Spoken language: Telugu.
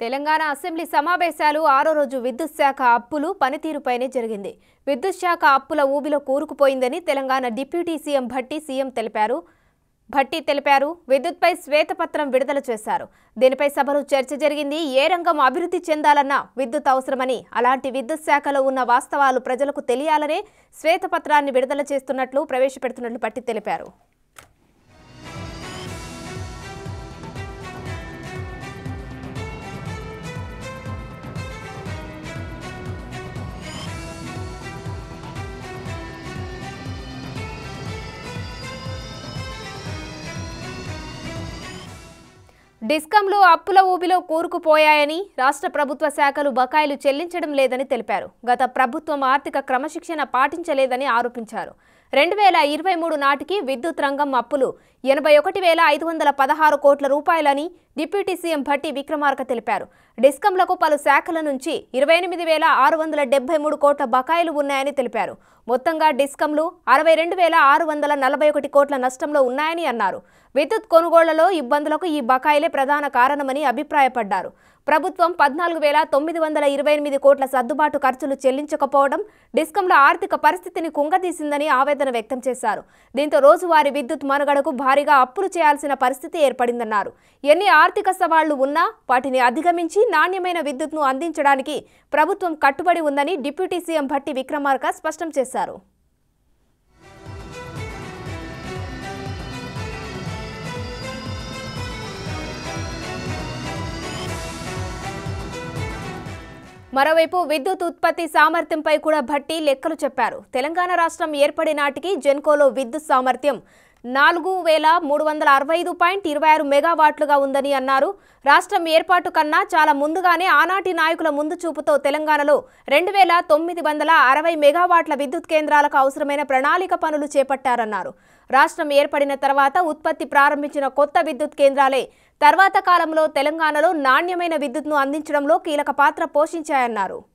తెలంగాణ అసెంబ్లీ సమావేశాలు ఆరో రోజు విద్యుత్ శాఖ అప్పులు పనితీరుపైనే జరిగింది విద్యుత్ శాఖ అప్పుల ఊబిలో కూరుకుపోయిందని Telangana deputy CM Bhatti CM తెలిపారు భట్టి తెలిపారు విద్యుత్పై శ్వేతపత్రం విడుదల చేశారు దీనిపై సభలో చర్చ జరిగింది ఏ రంగం అభివృద్ధి చెందాలన్నా విద్యుత్ అవసరమని అలాంటి విద్యుత్ శాఖలో ఉన్న వాస్తవాలు ప్రజలకు తెలియాలనే శ్వేతపత్రాన్ని విడుదల చేస్తున్నట్లు ప్రవేశపెడుతున్నట్లు భట్టి తెలిపారు డిస్కంలు అప్పుల ఊబిలో కూరుకుపోయాయని రాష్ట్ర ప్రభుత్వ శాఖలు బకాయిలు చెల్లించడం లేదని తెలిపారు గత ప్రభుత్వం ఆర్థిక క్రమశిక్షణ పాటించలేదని ఆరోపించారు రెండు వేల ఇరవై మూడు నాటికి విద్యుత్ రంగం అప్పులు ఎనభై ఒకటి వేల ఐదు వందల పదహారు కోట్ల రూపాయలని డిప్యూటీ సీఎం భట్టి విక్రమార్క తెలిపారు డిస్కంలకు పలు శాఖల నుంచి ఇరవై ఎనిమిది వేల ఆరు వందల డెబ్బై మూడు కోట్ల బకాయిలు ఉన్నాయని తెలిపారు మొత్తంగా డిస్కంలు అరవై రెండు వేల ఆరు వందల నలభై ఒకటి కోట్ల నష్టంలో ఉన్నాయని అన్నారు విద్యుత్ కొనుగోళ్లలో ఇబ్బందులకు ఈ బకాయిలే ప్రధాన కారణమని అభిప్రాయపడ్డారు ప్రభుత్వం పద్నాలుగు వేల తొమ్మిది వందల ఇరవై ఎనిమిది కోట్ల సర్దుబాటు ఖర్చులు చెల్లించకపోవడం డిస్కంల ఆర్థిక పరిస్థితిని కుంగదీసిందని ఆవేదన వ్యక్తం చేశారు దీంతో రోజువారీ విద్యుత్ మనుగడకు భారీగా అప్పులు చేయాల్సిన పరిస్థితి ఏర్పడిందన్నారు ఎన్ని ఆర్థిక సవాళ్లు ఉన్నా వాటిని అధిగమించి నాణ్యమైన విద్యుత్ను అందించడానికి ప్రభుత్వం కట్టుబడి ఉందని డిప్యూటీ సీఎం భట్టి విక్రమార్క స్పష్టం చేశారు మరోవైపు విద్యుత్ ఉత్పత్తి సామర్థ్యంపై కూడా భట్టి లెక్కలు చెప్పారు తెలంగాణ రాష్ట్రం ఏర్పడే నాటికి జెన్కోలో విద్యుత్ సామర్థ్యం నాలుగు వేల మూడు వందల అరవై ఐదు పాయింట్ ఇరవై ఆరు మెగావాట్లుగా ఉందని అన్నారు రాష్ట్రం ఏర్పాటు కన్నా చాలా ముందుగానే ఆనాటి నాయకుల ముందు చూపుతో తెలంగాణలో రెండు వేల తొమ్మిది వందల అరవై మెగావాట్ల విద్యుత్ కేంద్రాలకు అవసరమైన ప్రణాళిక పనులు చేపట్టారన్నారు రాష్ట్రం ఏర్పడిన తర్వాత ఉత్పత్తి ప్రారంభించిన కొత్త విద్యుత్ కేంద్రాలే తర్వాత కాలంలో తెలంగాణలో నాణ్యమైన విద్యుత్ను అందించడంలో కీలక పాత్ర పోషించాయన్నారు